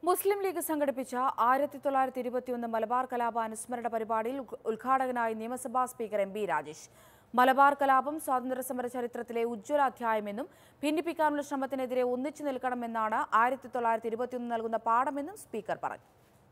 മുസ്ലിം league സംഘടിപ്പിച്ച ആയിരത്തി തൊള്ളായിരത്തി ഇരുപത്തിയൊന്ന് മലബാർ കലാപ അനുസ്മരണ പരിപാടിയിൽ ഉദ്- ഉദ്ഘാടകനായി നിയമസഭാ സ്പീക്കർ എം ബി രാജേഷ് മലബാർ കലാപം സ്വാതന്ത്ര്യസമര ചരിത്രത്തിലെ ഉജ്ജ്വല അധ്യായമെന്നും ഭിന്നിപ്പിക്കാനുള്ള ശ്രമത്തിനെതിരെ ഒന്നിച്ചു നിൽക്കണമെന്നാണ് ആയിരത്തി തൊള്ളായിരത്തി ഇരുപത്തിയൊന്ന് നൽകുന്ന പാഠമെന്നും സ്പീക്കർ പറഞ്ഞു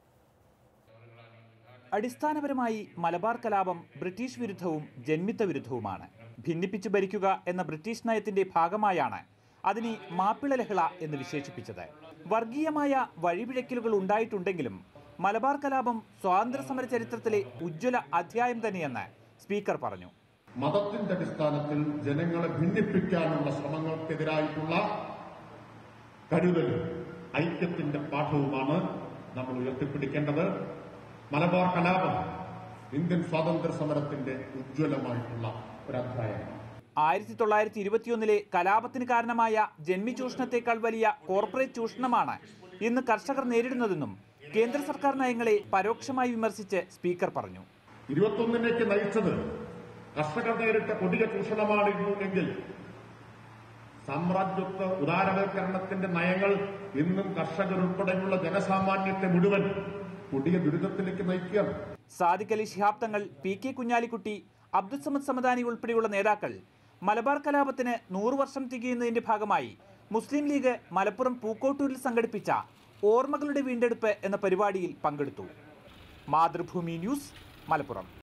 അടിസ്ഥാനപരമായി മലബാർ കലാപം ബ്രിട്ടീഷ് വിരുദ്ധവും ജന്മിത്ത വിരുദ്ധവുമാണ് ഭിന്നിപ്പിച്ചു ഭരിക്കുക എന്ന ബ്രിട്ടീഷ് നയത്തിന്റെ ഭാഗമായാണ് അതിനെ മാപ്പിള ലഹള എന്ന് വിശേഷിപ്പിച്ചത് വർഗീയമായ വഴിപിഴക്കലുകൾ ഉണ്ടായിട്ടുണ്ടെങ്കിലും മലബാർ കലാപം സ്വാതന്ത്ര്യ സമര ചരിത്രത്തിലെ ഉജ്ജ്വല അധ്യായം തന്നെയെന്ന് സ്പീക്കർ പറഞ്ഞു മതത്തിന്റെ അടിസ്ഥാനത്തിൽ ജനങ്ങളെ ഭിന്നിപ്പിക്കാനുള്ള ശ്രമങ്ങൾക്കെതിരായിട്ടുള്ള കരുതലും ഐക്യത്തിന്റെ പാഠവുമാണ് നമ്മൾ ഉയർത്തിപ്പിടിക്കേണ്ടത് മലബാർ കലാപം ഇന്ത്യൻ സ്വാതന്ത്ര്യ സമരത്തിന്റെ ഉജ്ജ്വലമായിട്ടുള്ള ഒരു അധ്യായമാണ് ആയിരത്തി തൊള്ളായിരത്തി ഇരുപത്തിയൊന്നിലെ കലാപത്തിന് കാരണമായ ജന്മി ചൂഷണത്തെക്കാൾ വലിയ കോർപ്പറേറ്റ് ചൂഷണമാണ് ഇന്ന് കർഷകർ നേരിടുന്നതെന്നും കേന്ദ്ര സർക്കാർ നയങ്ങളെ പരോക്ഷമായി വിമർശിച്ച് സ്പീക്കർ പറഞ്ഞു ഇരുപത്തൊന്നിലേക്ക് നയിച്ചത് കർഷകർ നേരിട്ട കൊടിയ ചൂഷണമായിരുന്നു എങ്കിൽ സാമ്രാജ്യത്വ ഉദാരവൽക്കരണത്തിന്റെ നയങ്ങൾ ഇന്നും കർഷകർ ഉൾപ്പെടെയുള്ള ജനസാമാന്യത്തെ മുഴുവൻ കൊടിയ ദുരിതത്തിലേക്ക് നയിക്കുകയാണ് സാദിഖ് അലി ശിഹാബ് തങ്ങൾ പി കെ കുഞ്ഞാലിക്കുട്ടി അബ്ദുസമദ് സമദാനി ഉൾപ്പെടെയുള്ള നേതാക്കൾ മലബാർ കലാപത്തിന് നൂറു വർഷം തികയുന്നതിന്റെ ഭാഗമായി മുസ്ലിം ലീഗ് മലപ്പുറം പൂക്കോട്ടൂരിൽ സംഘടിപ്പിച്ച ഓർമ്മകളുടെ വീണ്ടെടുപ്പ് എന്ന പരിപാടിയിൽ പങ്കെടുത്തു മാതൃഭൂമി ന്യൂസ് മലപ്പുറം